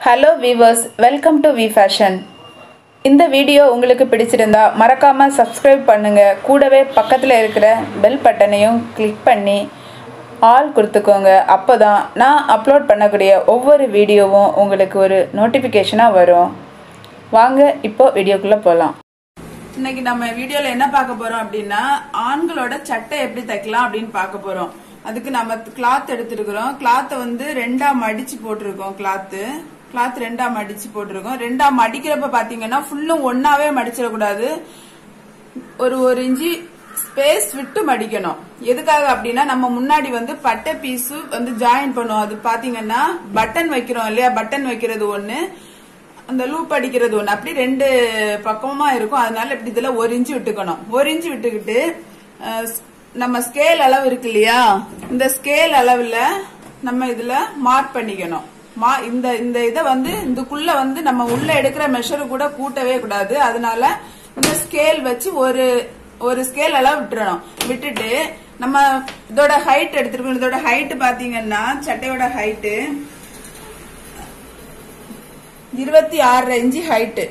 hello viewers welcome to V fashion இந்த video உங்களுக்கு பிடிச்சிருந்தா மறக்காமல் சப்ஸ்கிரைப் பண்ணுங்கள் கூடவே பக்கத்தில் இருக்கிற பெல் பட்டனையும் கிளிக் பண்ணி ஆல் கொடுத்துக்கோங்க அப்போ தான் நான் அப்லோட் பண்ணக்கூடிய ஒவ்வொரு வீடியோவும் உங்களுக்கு ஒரு நோட்டிஃபிகேஷனாக வரும் வாங்க இப்போ வீடியோக்குள்ளே போகலாம் இன்னைக்கு நம்ம வீடியோல என்ன பார்க்க போறோம் அப்படின்னா ஆண்களோட சட்டை எப்படி தைக்கலாம் அப்படின்னு பார்க்க போறோம் அதுக்கு நம்ம கிளாத் எடுத்திருக்கிறோம் கிளாத்தை வந்து ரெண்டா மடிச்சு போட்டிருக்கோம் கிளாத்து கிளாத் ரெண்டா மடிச்சு போட்டிருக்கோம் ரெண்டா மடிக்கிறப்ப பாத்தீங்கன்னா ஃபுல்லும் ஒன்னாவே மடிச்சிடக்கூடாது ஒரு ஒரு இன்ச்சி ஸ்பேஸ் விட்டு மடிக்கணும் எதுக்காக அப்படின்னா நம்ம முன்னாடி வந்து பட்டை பீஸ் வந்து ஜாயின் பண்ணுவோம் அது பாத்தீங்கன்னா பட்டன் வைக்கிறோம் இல்லையா பட்டன் வைக்கிறது ஒண்ணு அந்த லூப் அடிக்கிறது ஒண்ணு அப்படி ரெண்டு பக்கமா இருக்கும் அதனால இப்படி இதுல ஒரு இன்ச்சு விட்டுக்கணும் ஒரு இன்ச்சு விட்டுக்கிட்டு அஹ், நம்ம ஸ்கேல் அளவு இருக்கு இல்லையா இந்த ஸ்கேல் அளவுல நம்ம இதுல மார்க் பண்ணிக்கணும் மா இந்த இந்த இதை வந்து இதுக்குள்ள வந்து நம்ம உள்ள எடுக்கிற மெஷர் கூட கூட்டவே கூடாது அதனால இந்த ஸ்கேல் வச்சு ஒரு ஒரு ஸ்கேல் அளவு விட்டுறணும் விட்டுட்டு நம்ம இதோட ஹைட் எடுத்துருக்கோம் இதோட ஹைட் பாத்தீங்கன்னா சட்டையோட ஹைட்டு இருபத்தி ஆறு இன்ச்சு ஹைட்டு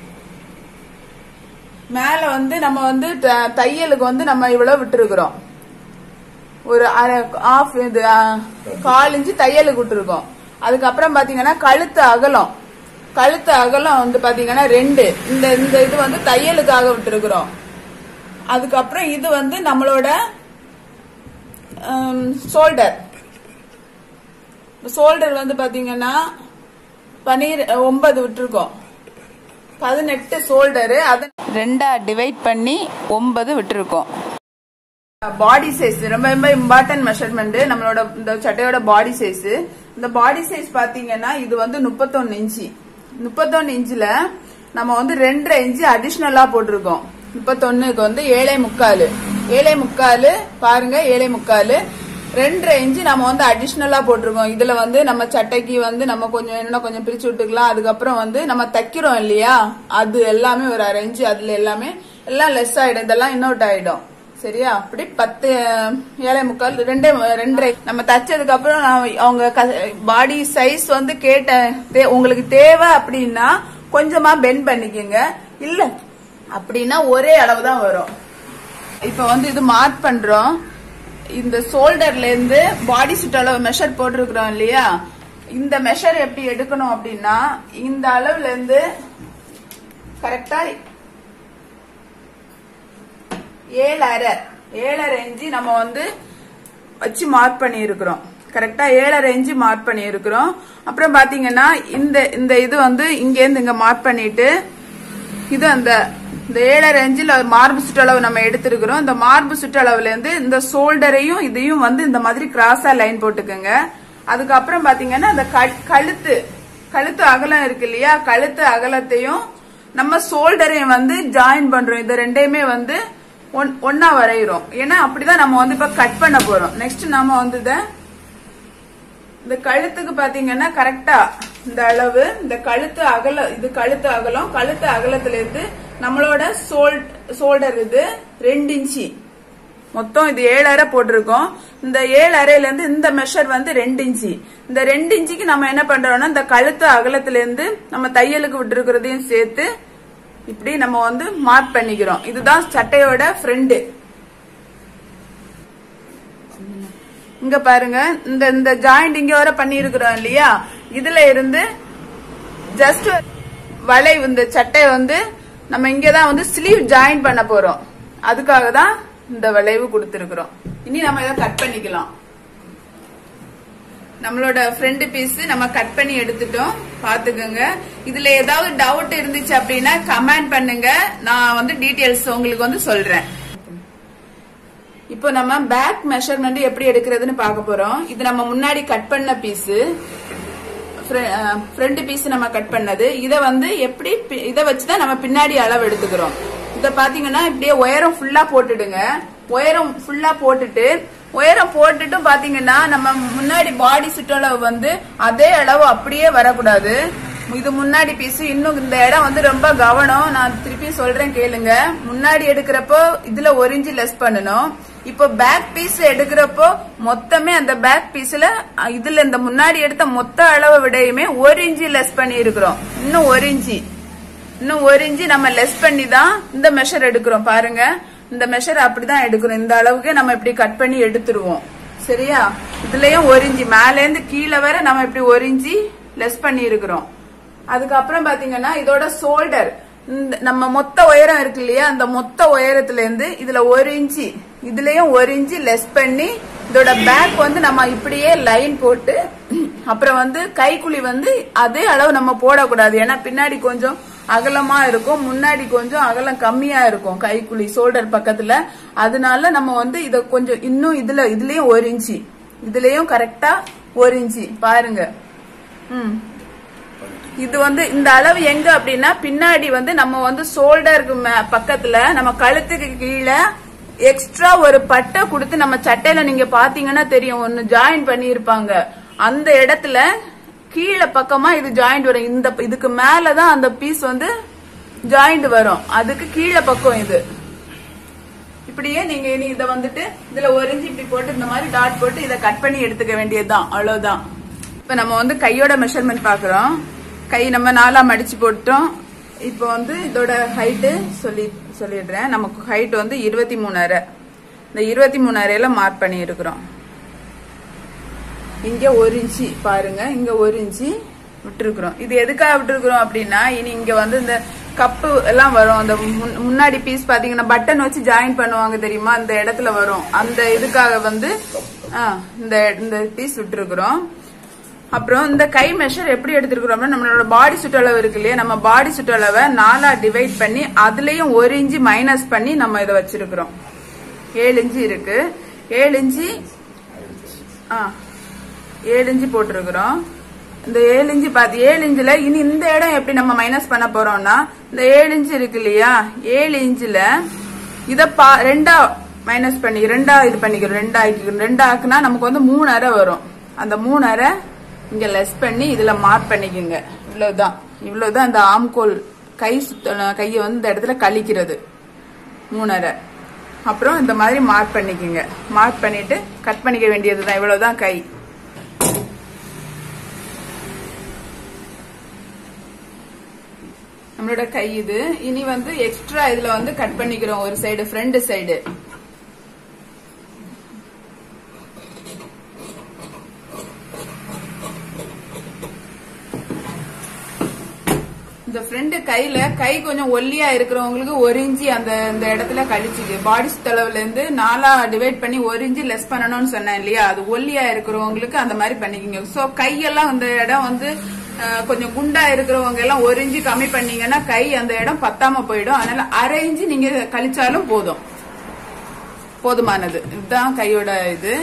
மேல வந்து நம்ம வந்து த- தையலுக்கு வந்து நம்ம இவ்வளவு விட்டுருக்குறோம் ஒரு அரை ஆஃப் இது ஆ, கால் இன்ச்சு தையலுக்கு விட்டுருக்கோம் அதுக்கப்புறம் பாத்தீங்கன்னா கழுத்து அகலம் கழுத்து அகலம் வந்து பாத்தீங்கன்னா ரெண்டு இந்த இந்த இது வந்து தையலுக்காக விட்டுருக்குறோம் அதுக்கப்புறம் இது வந்து நம்மளோட ஷோல்டர் ஷோல்டர் வந்து பாத்தீங்கன்னா பன்னீர் ஒன்பது விட்டுருக்கோம் பதினெட்டு ஷோல்டரு அதை ரெண்டா டிவைட் பண்ணி ஒன்பது விட்டுருக்கோம் பாடி சைஸ் ரொம்ப ரொம்ப இம்பார்ட்டன்ட் மெஷர்மெண்ட் நம்மளோட இந்த சட்டையோட பாடி சைஸ் இந்த பாடி சைஸ் பாத்தீங்கன்னா இது வந்து முப்பத்தொன்னு இன்ச்சு முப்பத்தொன்னு இன்ச்சுல நம்ம வந்து ரெண்டரை இன்ச்சு அடிஷ்னலா போட்டிருக்கோம் முப்பத்தொன்னுக்கு வந்து ஏழை முக்காலு ஏழை முக்காலு பாருங்க ஏழை முக்காலு ரெண்டரை இன்ச்சு நம்ம வந்து அடிஷ்னலா போட்டிருக்கோம் இதுல வந்து நம்ம சட்டைக்கு வந்து நம்ம கொஞ்சம் என்னன்னா கொஞ்சம் பிரிச்சு விட்டுக்கலாம் அதுக்கப்புறம் வந்து நம்ம தைக்கிறோம் இல்லையா அது எல்லாமே ஒரு அரை இன்ச்சு அதுல எல்லாமே எல்லாம் லெஸ் ஆயிடும் இதெல்லாம் இன்னொட்டு ஆயிடும் சரியா அப்படி பத்து அஹ், ஏழை முக்கால் ரெண்டே ரெண்டரை நம்ம தச்சதுக்கு அப்புறம் நான் அவங்க பாடி சைஸ் வந்து கேட்ட தே- உங்களுக்கு தேவை அப்படின்னா கொஞ்சமா பெண்ட் பண்ணிக்கோங்க இல்ல அப்படின்னா ஒரே அளவு தான் வரும் இப்ப வந்து இது மார்க் பண்றோம் இந்த ஷோல்டர்ல இருந்து பாடி சுட் அளவு மெஷர் போட்டிருக்கிறோம் இல்லையா இந்த மெஷர் எப்படி எடுக்கணும் அப்படின்னா இந்த அளவுல இருந்து கரெக்டா ஏழரை ஏழரை இன்ச்சு நம்ம வந்து வச்சு மார்க் பண்ணி இருக்கிறோம் கரெக்டா ஏழரை இன்ச்சு மார்க் பண்ணி இருக்கிறோம் அப்புறம் பாத்தீங்கன்னா இந்த இந்த இது வந்து இங்க இருந்து இங்க மார்க் பண்ணிட்டு இது அந்த இந்த ஏழரை இன்ச்சில் மார்பு சுற்றளவு நம்ம எடுத்திருக்கிறோம் இந்த மார்பு சுற்றளவுல இருந்து இந்த ஷோல்டரையும் இதையும் வந்து இந்த மாதிரி கிராஸா லைன் போட்டுக்கோங்க அதுக்கப்புறம் பாத்தீங்கன்னா அந்த க- கழுத்து கழுத்து அகலம் இருக்கு இல்லையா கழுத்து அகலத்தையும் நம்ம ஷோல்டரையும் வந்து ஜாயின் பண்றோம் இது ரெண்டையுமே வந்து ஒன்- ஒண்ணா வரைகிறோம் ஏன்னா அப்படிதான் நம்ம வந்து இப்ப கட் பண்ண போறோம் நெக்ஸ்ட் நாம வந்து இதை இந்த கழுத்துக்கு பாத்தீங்கன்னா கரெக்டா இந்த அளவு இந்த கழுத்து அகல இது கழுத்து அகலம் கழுத்து அகலத்துல இருந்து நம்மளோட சோல் ஷோல்டர் இது ரெண்டு இன்ச்சி மொத்தம் இது ஏழு அரை போட்டிருக்கோம் இந்த ஏழு அரையில இருந்து இந்த மெஷர் வந்து ரெண்டு இன்ச்சி இந்த ரெண்டு இன்ச்சுக்கு நம்ம என்ன பண்றோம்னா இந்த கழுத்து அகலத்துல இருந்து நம்ம தையலுக்கு விட்டுருக்கிறதையும் சேர்த்து இப்படி நம்ம வந்து மார்க் பண்ணிக்கிறோம் இதுதான் சட்டையோட ஃப்ரெண்டு இங்க பாருங்க இந்த இந்த ஜாயிண்ட் இங்க வர பண்ணி இருக்கிறோம் இல்லையா இதுல இருந்து ஜஸ்ட் வளைவு இந்த சட்டை வந்து நம்ம இங்கதான் வந்து ஸ்லீவ் ஜாயின் பண்ண போறோம் அதுக்காக தான் இந்த வளைவு கொடுத்திருக்கிறோம் இனி நம்ம இதை கட் பண்ணிக்கலாம் நம்மளோட ஃப்ரண்ட் பீஸ் நம்ம கட் பண்ணி எடுத்துட்டோம் பாத்துக்கோங்க இதுல ஏதாவது டவுட் இருந்துச்சு அப்படின்னா கமெண்ட் பண்ணுங்க நான் வந்து டீடைல்ஸ் உங்களுக்கு வந்து சொல்றேன் இப்போ நம்ம பேக் மெஷர்மெண்ட் எப்படி எடுக்கிறதுன்னு பார்க்க போறோம் இது நம்ம முன்னாடி கட் பண்ண பீஸ் ஃப்ரண்ட் பீஸ் நம்ம கட் பண்ணது இத வந்து எப்படி பி- இத வச்சுதான் நம்ம பின்னாடி அளவு எடுத்துக்கிறோம் இத பாத்தீங்கன்னா இப்படியே உயரம் ஃபுல்லா போட்டுடுங்க உயரம் ஃபுல்லா போட்டுட்டு உயரம் போட்டுட்டும் பாத்தீங்கன்னா நம்ம முன்னாடி பாடி சுற்றளவு வந்து அதே அளவு அப்படியே வரக்கூடாது இது முன்னாடி பீஸ் இன்னும் இந்த இடம் வந்து ரொம்ப கவனம் நான் திருப்பி சொல்றேன் கேளுங்க முன்னாடி எடுக்கிறப்போ இதுல ஒரு இன்ச்சு லெஸ் பண்ணணும் இப்போ பேக் பீஸ் எடுக்கிறப்போ மொத்தமே அந்த பேக் பீஸ்ல இதுல இந்த முன்னாடி எடுத்த மொத்த அளவை விடையுமே ஒரு இன்ச்சு லெஸ் பண்ணி இருக்கிறோம் இன்னும் ஒரு இன்ச்சு இன்னும் ஒரு இன்ச்சு நம்ம லெஸ் பண்ணி தான் இந்த மெஷர் எடுக்கிறோம் பாருங்க இந்த மெஷர் அப்படிதான் எடுக்கிறோம் இந்த அளவுக்கு நம்ம இப்படி கட் பண்ணி எடுத்துருவோம் சரியா இதுலயும் ஒரு இன்ச்சு மேல இருந்து கீழே வர நம்ம இப்படி ஒரு இன்ச்சு லெஸ் பண்ணி இருக்கிறோம் அதுக்கப்புறம் பாத்தீங்கன்னா இதோட ஷோல்டர் இந்த நம்ம மொத்த உயரம் இருக்கு இல்லையா அந்த மொத்த உயரத்துல இருந்து இதுல ஒரு இன்ச்சு இதுலயும் ஒரு இன்ச்சு லெஸ் பண்ணி இதோட பேக் வந்து நம்ம இப்படியே லைன் போட்டு அப்புறம் வந்து கைக்குழி வந்து அதே அளவு நம்ம போடக்கூடாது ஏன்னா பின்னாடி கொஞ்சம் அகலமா இருக்கும் முன்னாடி கொஞ்சம் அகலம் கம்மியா இருக்கும் கைக்குழி ஷோல்டர் பக்கத்துல அதனால நம்ம வந்து இத கொஞ்சம் இன்னும் இதுல இதுலயும் ஒரு இன்ச்சு இதுலயும் கரெக்டா ஒரு இன்ச்சு பாருங்க ம் இது வந்து இந்த அளவு எங்க அப்படின்னா பின்னாடி வந்து நம்ம வந்து ஷோல்டருக்கு பக்கத்துல நம்ம கழுத்துக்கு கீழே எக்ஸ்ட்ரா ஒரு பட்டை கொடுத்து நம்ம சட்டையில நீங்க பாத்தீங்கன்னா தெரியும் ஒன்னு ஜாயின் பண்ணியிருப்பாங்க அந்த இடத்துல கீழே பக்கமா இது ஜாயிண்ட் வரும் இந்த இதுக்கு மேலதான் அந்த பீஸ் வந்து ஜாயிண்ட் வரும் அதுக்கு கீழே பக்கம் இது இப்படியே நீங்க இனி இத வந்துட்டு இதுல ஒரு இன்ச்சு இப்படி போட்டு இந்த மாதிரி டாட் போட்டு இத கட் பண்ணி எடுத்துக்க வேண்டியதுதான் அவ்வளவுதான் இப்ப நம்ம வந்து கையோட மெஷர்மெண்ட் பாக்குறோம் கை நம்ம நாலா மடிச்சு போட்டோம் இப்போ வந்து இதோட ஹைட்டு சொல்லி சொல்லிடுறேன் நமக்கு ஹைட் வந்து இருபத்தி மூணரை இந்த இருபத்தி மூணரையில மார்க் பண்ணி இருக்கிறோம் இங்க ஒரு இன்ச்சு பாருங்க இங்க ஒரு இன்ச்சு விட்டுருக்குறோம் இது எதுக்காக விட்டுருக்குறோம் அப்படின்னா இனி இங்க வந்து இந்த கப்பு எல்லாம் வரும் அந்த முன்- முன்னாடி பீஸ் பாத்தீங்கன்னா பட்டன் வச்சு ஜாயின் பண்ணுவாங்க தெரியுமா அந்த இடத்துல வரும் அந்த இதுக்காக வந்து ஆ, இந்த இந்த பீஸ் விட்டுருக்குறோம் அப்புறம் இந்த கை மெஷர் எப்படி எடுத்திருக்கிறோம்னா நம்மளோட பாடி சுற்றளவு இருக்கு இல்லையா நம்ம பாடி சுற்றளவை நாலா டிவைட் பண்ணி அதுலயும் ஒரு இன்ச்சு மைனஸ் பண்ணி நம்ம இதை வச்சிருக்கிறோம் ஏழு இன்ச்சு இருக்கு ஏழு இன்ச்சு ஆ ஏழு இன்ச்சு போட்டிருக்கிறோம் இந்த ஏழு இன்ச்சு பார்த்து ஏழு இன்ச்சுல இனி இந்த இடம் எப்படி நம்ம மைனஸ் பண்ண போறோம்னா இந்த ஏழு இன்ச்சு இருக்கு இல்லையா ஏழு இன்ச்சுல இத பா ரெண்டா மைனஸ் பண்ணி ரெண்டா இது பண்ணிக்கிறோம் ரெண்டா ஆக்கிக்கிறோம் ரெண்டா ஆக்குனா நமக்கு வந்து மூணு அரை வரும் அந்த மூணு அரை இங்க லெஸ் பண்ணி இதுல மார்க் பண்ணிக்கோங்க இவ்வளவுதான் இவ்வளவுதான் இந்த ஆம்கோல் கை சுத்த கையை வந்து இந்த இடத்துல கழிக்கிறது மூணரை அப்புறம் இந்த மாதிரி மார்க் பண்ணிக்கோங்க மார்க் பண்ணிட்டு கட் பண்ணிக்க வேண்டியதுதான் இவ்வளவுதான் கை நம்மளோட கை இது இனி வந்து எக்ஸ்ட்ரா இதுல வந்து கட் பண்ணிக்கிறோம் ஒரு சைடு ஃப்ரண்ட் சைடு இந்த ஃப்ரண்ட் கையில கை கொஞ்சம் ஒல்லியா இருக்கிறவங்களுக்கு ஒரு இன்ச்சி அந்த இந்த இடத்துல கழிச்சுக்கு பாடி சுத்தளவுல இருந்து நாலா டிவைட் பண்ணி ஒரு இன்ச்சு லெஸ் பண்ணணும்னு சொன்னேன் இல்லையா அது ஒல்லியா இருக்கிறவங்களுக்கு அந்த மாதிரி பண்ணிக்கோங்க சோ கையெல்லாம் அந்த இடம் வந்து அஹ், கொஞ்சம் குண்டா இருக்கிறவங்க எல்லாம் ஒரு இன்ச்சு கம்மி பண்ணீங்கன்னா கை அந்த இடம் பத்தாம போயிடும் அதனால அரை இன்ச்சு நீங்க கழிச்சாலும் போதும் போதுமானது இதுதான் கையோட இது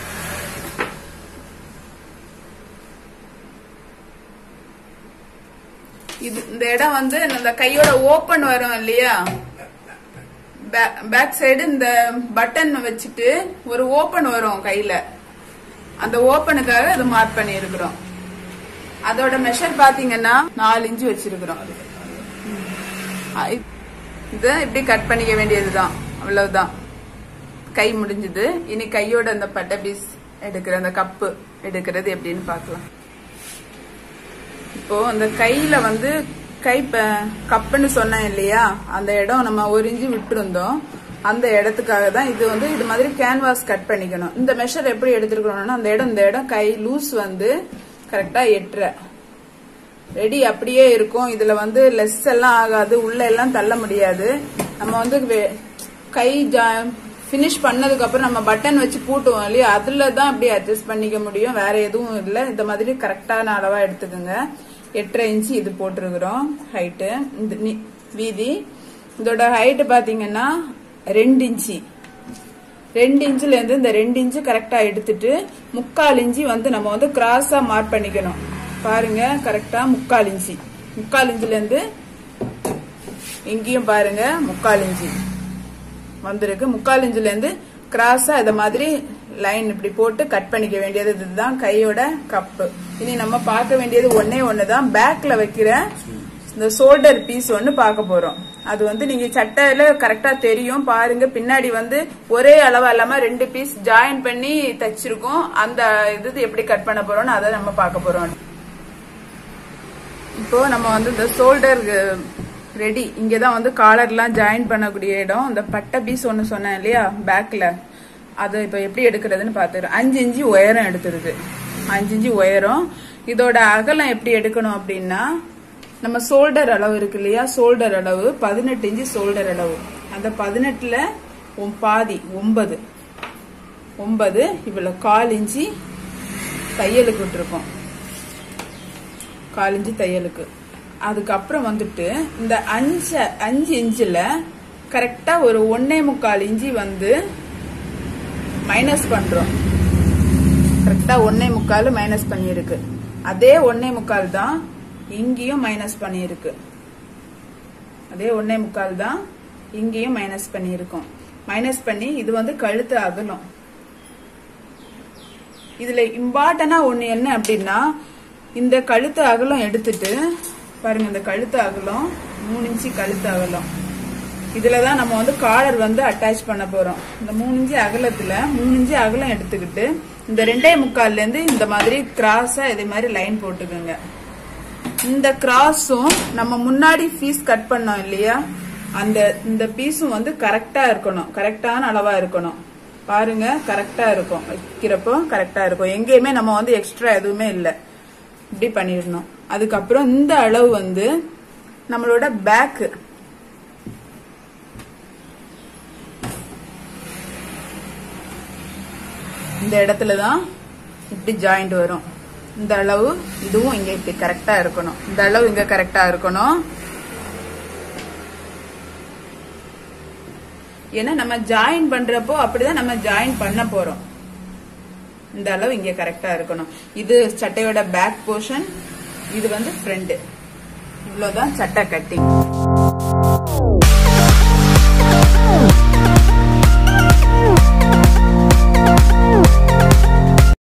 இது இந்த இடம் வந்து இந்த கையோட ஓபன் வரும் இல்லையா பேக் சைடு இந்த பட்டன் வச்சுட்டு ஒரு ஓபன் வரும் கையில அந்த ஓபனுக்காக அது மார்க் பண்ணி இருக்கிறோம் அதோட மெஷர் பாத்தீங்கன்னா நாலு இன்ச்சு வச்சிருக்கிறோம் அ- இத இப்படி கட் பண்ணிக்க வேண்டியதுதான் அவ்வளவுதான் கை முடிஞ்சது இனி கையோட அந்த பட்டை பீஸ் எடுக்கிற அந்த கப்பு எடுக்கிறது எப்படின்னு பார்க்கலாம் இப்போ அந்த கையில வந்து கை ப- கப்புன்னு சொன்னேன் இல்லையா அந்த இடம் நம்ம ஒரு இன்ச்சு விட்டுருந்தோம் அந்த இடத்துக்காக தான் இது வந்து இது மாதிரி கேன்வாஸ் கட் பண்ணிக்கணும் இந்த மெஷர் எப்படி எடுத்துருக்கணும்னா அந்த இடம் இந்த இடம் கை லூஸ் வந்து கரெக்டா எட்டுற ரெடி அப்படியே இருக்கும் இதுல வந்து லெஸ் எல்லாம் ஆகாது உள்ள எல்லாம் தள்ள முடியாது நம்ம வந்து வே- கை ஃபினிஷ் பண்ணதுக்கு அப்புறம் நம்ம பட்டன் வச்சு பூட்டுவோம் இல்லையா அதுல தான் இப்படி அட்ஜஸ்ட் பண்ணிக்க முடியும் வேற எதுவும் இல்ல இந்த மாதிரி கரெக்டான அளவா எடுத்துக்கோங்க எட்டரை இன்ச்சு இது போட்டிருக்கிறோம் ஹைட்டு இந்த நீ- வீதி இதோட ஹைட் பாத்தீங்கன்னா ரெண்டு இன்ச்சு ரெண்டு இன்ச்சுல இருந்து இந்த ரெண்டு இன்ச்சு கரெக்டா எடுத்துட்டு முக்கால் இன்ச்சு வந்து நம்ம வந்து கிராஸா மார்க் பண்ணிக்கணும் பாருங்க கரெக்டா முக்கால் இன்ச்சு முக்கால் இன்ச்சுல இருந்து எங்கேயும் பாருங்க முக்கால் இன்ச்சு வந்திருக்கு முக்கால் இன்ச்சுல இருந்து கிராஸா இத மாதிரி லைன் இப்படி போட்டு கட் பண்ணிக்க வேண்டியது இதுதான் கையோட கப்பு இனி நம்ம பார்க்க வேண்டியது ஒன்னே ஒண்ணுதான் பேக்ல வைக்கிற இந்த ஷோல்டர் பீஸ் ஒன்று பார்க்க போறோம் அது வந்து நீங்க சட்டையில கரெக்டா தெரியும் பாருங்க பின்னாடி வந்து ஒரே அளவா இல்லாம ரெண்டு பீஸ் ஜாயின் பண்ணி தச்சிருக்கோம் அந்த இது எப்படி கட் பண்ண போறோம்னு அதை நம்ம பார்க்க போறோம் இப்போ நம்ம வந்து இந்த ஷோல்டர் ரெடி இங்கதான் வந்து காலர்லாம் ஜாயின் பண்ணக்கூடிய இடம் இந்த பட்டை பீஸ் ஒன்று சொன்னேன் இல்லையா பேக்ல அதை இப்போ எப்படி எடுக்கிறதுன்னு பார்த்துக்கிறோம் அஞ்சு இன்ச்சு உயரம் எடுத்துருக்கு அஞ்சு இன்ச்சு உயரம் இதோட அகலம் எப்படி எடுக்கணும் அப்படின்னா நம்ம ஷோல்டர் அளவு இருக்கு இல்லையா ஷோல்டர் அளவு பதினெட்டு இன்ச்சு ஷோல்டர் அளவு அந்த பதினெட்டுல ஒம்- பாதி ஒன்பது ஒன்பது இவ்வளவு கால் இன்ச்சு தையலுக்கு விட்டுருக்கோம் கால் இன்ச்சு தையலுக்கு அதுக்கப்புறம் வந்துட்டு இந்த அஞ்சு அஞ்சு இன்ச்சில் கரெக்டா ஒரு ஒன்னே முக்கால் இன்ச்சி வந்து மைனஸ் பண்றோம் கரெக்டா ஒன்னே முக்கால் மைனஸ் பண்ணியிருக்கு அதே ஒன்னே முக்கால் தான் இங்கேயும் மைனஸ் பண்ணியிருக்கு அதே ஒன்னே முக்கால் தான் இங்கேயும் மைனஸ் பண்ணியிருக்கோம் மைனஸ் பண்ணி இது வந்து கழுத்து அகலம் இதுல இம்பார்ட்டனா ஒண்ணு என்ன அப்படின்னா இந்த கழுத்து அகலம் எடுத்துட்டு பாருங்க இந்த கழுத்து அகலம் மூணு இன்ச்சு கழுத்து அகலம் இதுலதான் நம்ம வந்து காலர் வந்து அட்டாச் பண்ண போறோம் இந்த மூணு இன்ச்சு அகலத்துல மூணு இன்ச்சு அகலம் எடுத்துக்கிட்டு இந்த ரெண்டே முக்கால்ல இருந்து இந்த மாதிரி கிராஸா இதே மாதிரி லைன் போட்டுக்கோங்க இந்த கிராஸும் நம்ம முன்னாடி பீஸ் கட் பண்ணோம் இல்லையா அந்த இந்த பீஸும் வந்து கரெக்டா இருக்கணும் கரெக்டான அளவா இருக்கணும் பாருங்க கரெக்டா இருக்கும் வைக்கிறப்போ கரெக்டா இருக்கும் எங்கேயுமே நம்ம வந்து எக்ஸ்ட்ரா எதுவுமே இல்லை இப்படி பண்ணிடணும் அதுக்கப்புறம் இந்த அளவு வந்து நம்மளோட பேக்கு இந்த இடத்துல தான் இப்படி ஜாயிண்ட் வரும் இந்த அளவு இதுவும் இங்க இப்படி கரெக்டா இருக்கணும் இந்த அளவு இங்க கரெக்டா இருக்கணும் ஏன்னா நம்ம ஜாயின் பண்றப்போ அப்படிதான் நம்ம ஜாயின் பண்ண போறோம் இந்த அளவு இங்க கரெக்டா இருக்கணும் இது சட்டையோட பேக் போர்ஷன் இது வந்து ஃப்ரண்ட் இவ்வளவுதான் சட்டை கட்டிங்